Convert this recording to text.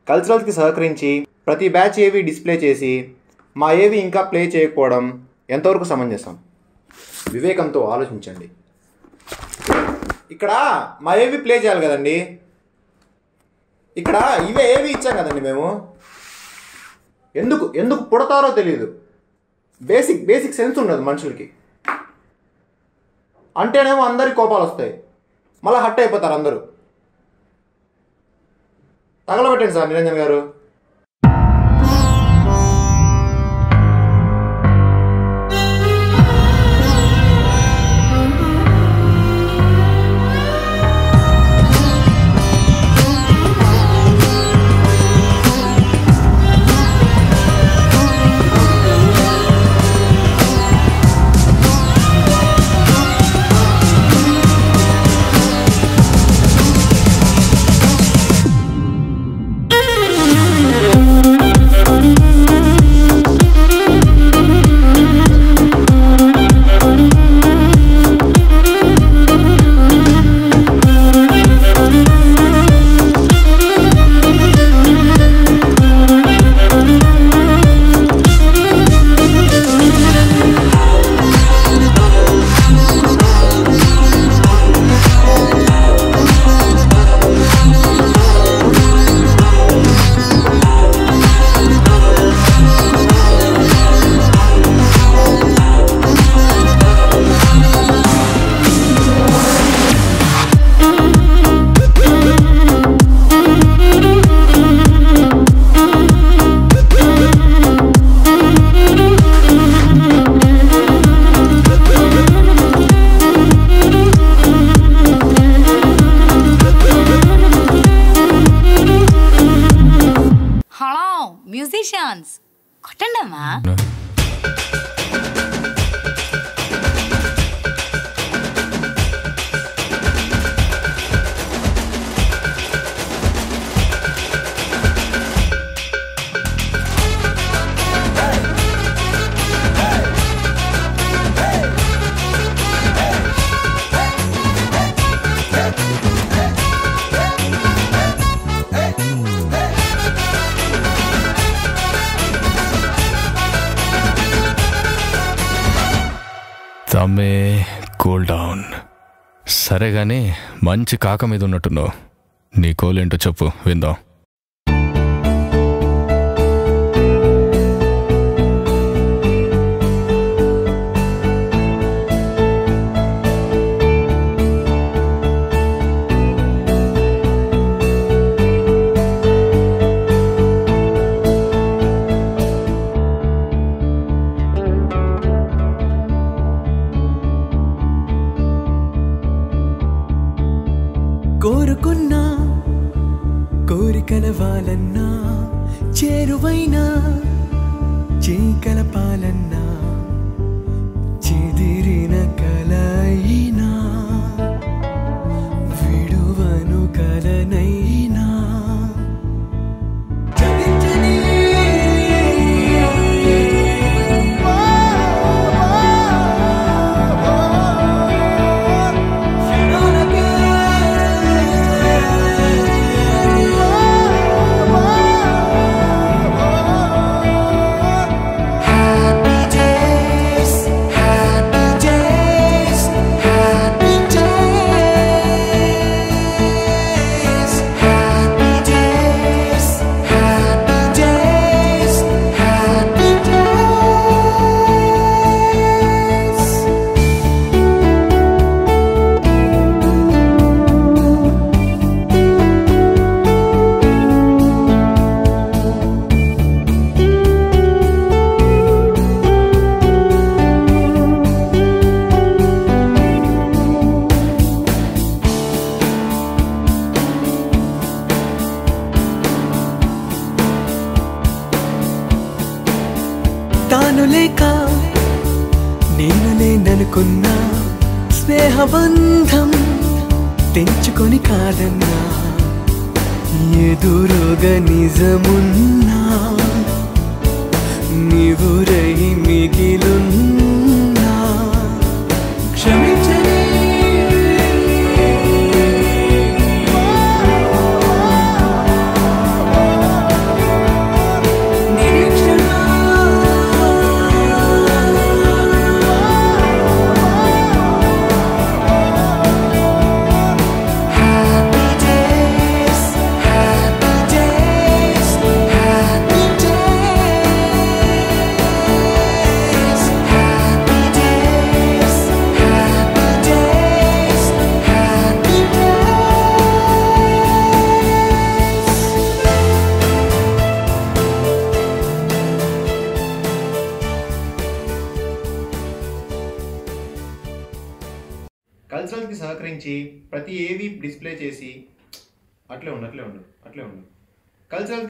కల్చరల్స్కి సహకరించి ప్రతి బ్యాచ్ ఏవి డిస్ప్లే చేసి మా ఏవి ఇంకా ప్లే చేయకపోవడం ఎంతవరకు సమంజసం వివేకంతో ఆలోచించండి ఇక్కడ మా ఏవి ప్లే చేయాలి కదండి ఇక్కడ ఇవే ఏవి ఇచ్చాం కదండి మేము ఎందుకు ఎందుకు పుడతారో తెలియదు బేసిక్ బేసిక్ సెన్స్ ఉండదు మనుషులకి అంటేనేమో అందరికి కోపాలు వస్తాయి మళ్ళీ హట్ అయిపోతారు అందరూ తగలబెట్టండి sir Niranjan garu hello musicians కొట్టండమ్మా తమ్మే కూల్ డౌన్ సరే గాని మంచి కాక మీద ఉన్నట్టున్నావు నీ కోలేంటో చెప్పు విందాం కోరుకున్నా కోరికల వాళ్ళన్నా చేరువైనా చీకలపాలన్నా చెదిరిన కలయినా విడువను కలనైనా చదించని తాను లేక నేను లేననుకున్నా స్నేహబంధం తెంచుకొని కాదన్నా ఎదురుగా నిజమున్నా నీవురై మిగిలున్నా క్షమించని కల్చరల్కి సహకరించి ప్రతి ఏవి డిస్ప్లే చేసి అట్లే ఉండు అట్లే ఉండు అట్లే ఉండు కల్చరల్